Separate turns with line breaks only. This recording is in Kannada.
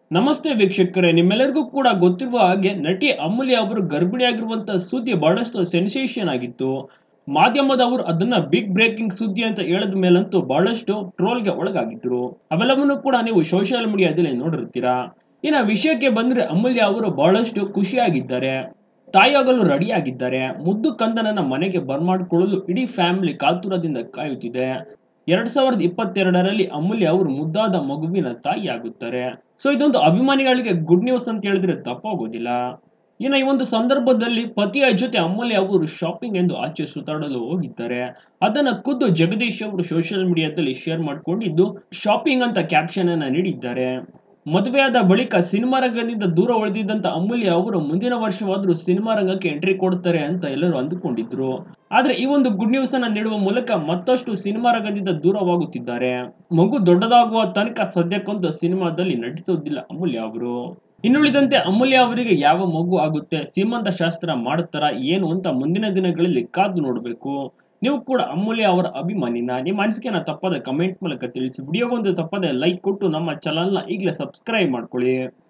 ನಮಸ್ತೆ ವೀಕ್ಷಕರೇ ನಿಮ್ಮೆಲ್ಲರಿಗೂ ಕೂಡ ಗೊತ್ತಿರುವ ಹಾಗೆ ನಟಿ ಅಮೂಲ್ಯ ಅವರು ಗರ್ಭಿಣಿಯಾಗಿರುವಂತಹ ಸುದ್ದಿ ಬಹಳಷ್ಟು ಸೆನ್ಸೇಷನ್ ಆಗಿತ್ತು ಮಾಧ್ಯಮದವರು ಅದನ್ನ ಬಿಗ್ ಬ್ರೇಕಿಂಗ್ ಸುದ್ದಿ ಅಂತ ಹೇಳಿದ ಮೇಲಂತೂ ಬಹಳಷ್ಟು ಟ್ರೋಲ್ಗೆ ಒಳಗಾಗಿದ್ರು ಅವೆಲ್ಲವನ್ನು ಕೂಡ ನೀವು ಸೋಷಿಯಲ್ ಮೀಡಿಯಾದಲ್ಲಿ ನೋಡಿರ್ತೀರಾ ಇನ್ನು ವಿಷಯಕ್ಕೆ ಬಂದ್ರೆ ಅಮೂಲ್ಯ ಅವರು ಬಹಳಷ್ಟು ಖುಷಿಯಾಗಿದ್ದಾರೆ ತಾಯಿಯಾಗಲು ರೆಡಿ ಆಗಿದ್ದಾರೆ ಮುದ್ದು ಕಂದನನ್ನ ಮನೆಗೆ ಬರ್ಮಾಡ್ಕೊಳ್ಳಲು ಇಡೀ ಫ್ಯಾಮಿಲಿ ಕಾತುರದಿಂದ ಕಾಯುತ್ತಿದೆ ಎರಡ್ ಸಾವಿರದ ಇಪ್ಪತ್ತೆರಡರಲ್ಲಿ ಅಮೂಲ್ಯ ಅವರು ಮುದ್ದಾದ ಮಗುವಿನ ತಾಯಿ ಆಗುತ್ತಾರೆ ಸೊ ಇದೊಂದು ಅಭಿಮಾನಿಗಳಿಗೆ ಗುಡ್ ನ್ಯೂಸ್ ಅಂತ ಹೇಳಿದ್ರೆ ತಪ್ಪಾಗೋದಿಲ್ಲ ಇನ್ನು ಈ ಒಂದು ಸಂದರ್ಭದಲ್ಲಿ ಪತಿಯ ಜೊತೆ ಅಮೂಲ್ಯ ಅವರು ಶಾಪಿಂಗ್ ಎಂದು ಆಚೆ ಸುತ್ತಾಡಲು ಹೋಗಿದ್ದಾರೆ ಅದನ್ನ ಖುದ್ದು ಜಗದೀಶ್ ಅವರು ಸೋಷಿಯಲ್ ಮೀಡಿಯಾದಲ್ಲಿ ಶೇರ್ ಮಾಡಿಕೊಂಡಿದ್ದು ಶಾಪಿಂಗ್ ಅಂತ ಕ್ಯಾಪ್ಷನ್ ಅನ್ನ ನೀಡಿದ್ದಾರೆ ಮದುವೆಯಾದ ಬಳಿಕ ಸಿನಿಮಾ ರಂಗದಿಂದ ದೂರ ಉಳಿದಿದ್ದಂತ ಅಮೂಲ್ಯ ಅವರು ಮುಂದಿನ ವರ್ಷವಾದ್ರೂ ಸಿನಿಮಾ ರಂಗಕ್ಕೆ ಎಂಟ್ರಿ ಕೊಡ್ತಾರೆ ಅಂತ ಎಲ್ಲರೂ ಅಂದುಕೊಂಡಿದ್ರು ಆದ್ರೆ ಈ ಒಂದು ಗುಡ್ ನ್ಯೂಸ್ ಅನ್ನ ನೀಡುವ ಮೂಲಕ ಮತ್ತಷ್ಟು ಸಿನಿಮಾ ರಂಗದಿಂದ ದೂರವಾಗುತ್ತಿದ್ದಾರೆ ಮಗು ದೊಡ್ಡದಾಗುವ ತನಕ ಸದ್ಯಕ್ಕಂತೂ ಸಿನಿಮಾದಲ್ಲಿ ನಟಿಸೋದಿಲ್ಲ ಅಮೂಲ್ಯ ಅವರು ಇನ್ನುಳಿದಂತೆ ಅಮೂಲ್ಯ ಅವರಿಗೆ ಯಾವ ಮಗು ಆಗುತ್ತೆ ಸೀಮಂತ ಶಾಸ್ತ್ರ ಮಾಡುತ್ತಾರಾ ಏನು ಅಂತ ಮುಂದಿನ ದಿನಗಳಲ್ಲಿ ಕಾದು ನೋಡಬೇಕು ನೀವು ಕೂಡ ಅಮೂಲ್ಯ ಅವರ ಅಭಿಮಾನಿನ ನಿಮ್ಮ ಅನಿಸಿಕೆನ ತಪ್ಪದ ಕಮೆಂಟ್ ಮೂಲಕ ತಿಳಿಸಿ ವಿಡಿಯೋಗೊಂದು ತಪ್ಪದೆ ಲೈಕ್ ಕೊಟ್ಟು ನಮ್ಮ ಚಾನಲ್ನ ಈಗಲೇ ಸಬ್ಸ್ಕ್ರೈಬ್ ಮಾಡ್ಕೊಳ್ಳಿ